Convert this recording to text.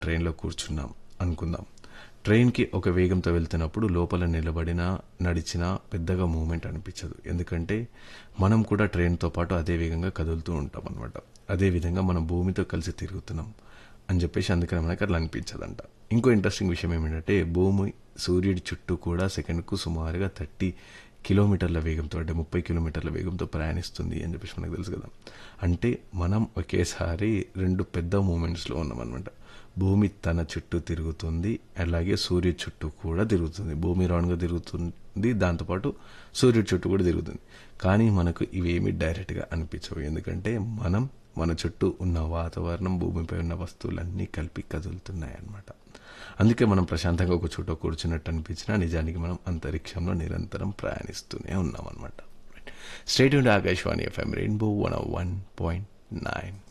ట్రైన్లో కూర్చున్నాం అనుకుందాం ట్రైన్కి ఒక వేగంతో వెళ్తున్నప్పుడు లోపల నిలబడినా నడిచినా పెద్దగా మూమెంట్ అనిపించదు ఎందుకంటే మనం కూడా ట్రైన్తో పాటు అదే వేగంగా కదులుతూ ఉంటాం అనమాట అదే విధంగా మనం భూమితో కలిసి తిరుగుతున్నాం అని చెప్పేసి అందుకని మనకి అట్లా అనిపించదంట ఇంకో ఇంట్రెస్టింగ్ విషయం ఏమిటంటే భూమి సూర్యుడి చుట్టూ కూడా సెకండ్కు సుమారుగా థర్టీ కిలోమీటర్ల వేగంతో అంటే ముప్పై కిలోమీటర్ల వేగంతో ప్రయాణిస్తుంది అని చెప్పేసి మనకు తెలుసు కదా అంటే మనం ఒకేసారి రెండు పెద్ద మూమెంట్స్లో ఉన్నామన్నమాట భూమి తన చుట్టూ తిరుగుతుంది అలాగే సూర్యుడి చుట్టూ కూడా తిరుగుతుంది భూమి రౌండ్గా తిరుగుతుంది దాంతోపాటు సూర్యుడి చుట్టూ కూడా తిరుగుతుంది కానీ మనకు ఇవేమి డైరెక్ట్గా అనిపించవు ఎందుకంటే మనం మన చుట్టూ ఉన్న వాతావరణం భూమిపై ఉన్న వస్తువులన్నీ కలిపి కదులుతున్నాయి అన్నమాట అందుకే మనం ప్రశాంతంగా ఒక చోట కూర్చున్నట్టు అనిపించినా నిజానికి మనం అంతరిక్షంలో నిరంతరం ప్రయాణిస్తూనే ఉన్నాం అనమాట state Akashvani FM rainbow one one point nine